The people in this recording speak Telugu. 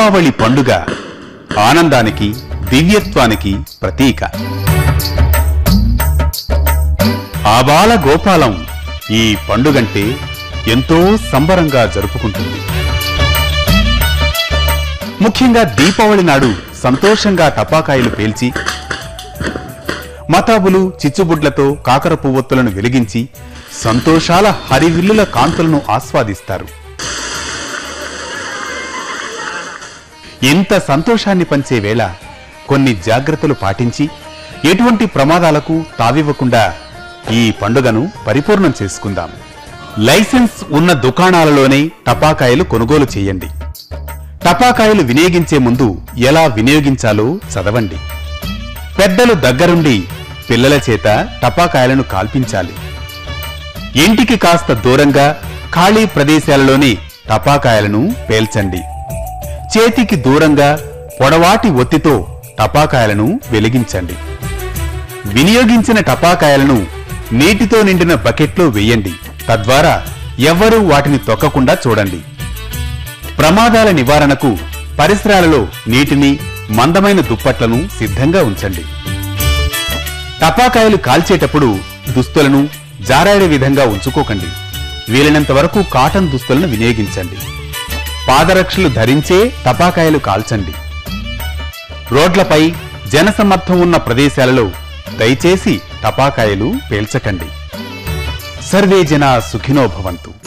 దీపావళి పండుగ ఆనందానికి దివ్యత్వానికి ప్రతీక ఆబాల గోపాలం ఈ పండుగంటే ఎంతో సంబరంగా జరుపుకుంటుంది ముఖ్యంగా దీపావళి నాడు సంతోషంగా టపాకాయలు పేల్చి మతాబులు చిచ్చుబుడ్లతో కాకర పువ్వొత్తులను వెలిగించి సంతోషాల హరివిల్లుల కాంతులను ఆస్వాదిస్తారు ఇంత సంతోషాన్ని పంచే వేళ కొన్ని జాగ్రత్తలు పాటించి ఎటువంటి ప్రమాదాలకు తావివ్వకుండా ఈ పండుగను పరిపూర్ణం చేసుకుందాం లైసెన్స్ ఉన్న దుకాణాలలోనే టపాకాయలు కొనుగోలు చేయండి టపాకాయలు వినియోగించే ముందు ఎలా వినియోగించాలో చదవండి పెద్దలు దగ్గరుండి పిల్లల చేత టపాకాయలను కాల్పించాలి ఇంటికి కాస్త దూరంగా ఖాళీ ప్రదేశాలలోనే టపాకాయలను పేల్చండి చేతికి దూరంగా పొడవాటి ఒత్తితో టపాకాయలను వెలిగించండి వినియోగించిన టపాకాయలను నీటితో నిండిన బకెట్లో వేయండి తద్వారా ఎవ్వరూ వాటిని తొక్కకుండా చూడండి ప్రమాదాల నివారణకు పరిసరాలలో నీటిని మందమైన దుప్పట్లను సిద్ధంగా ఉంచండి టపాకాయలు కాల్చేటప్పుడు దుస్తులను జారాడే విధంగా ఉంచుకోకండి వీలైనంత వరకు కాటన్ దుస్తులను వినియోగించండి పాదరక్షలు ధరించే టపాకాయలు కాల్చండి రోడ్లపై జనసమ్మర్థం ఉన్న ప్రదేశాలలో దయచేసి టపాకాయలు పేల్చకండి సర్వే జన సుఖినో భవంతు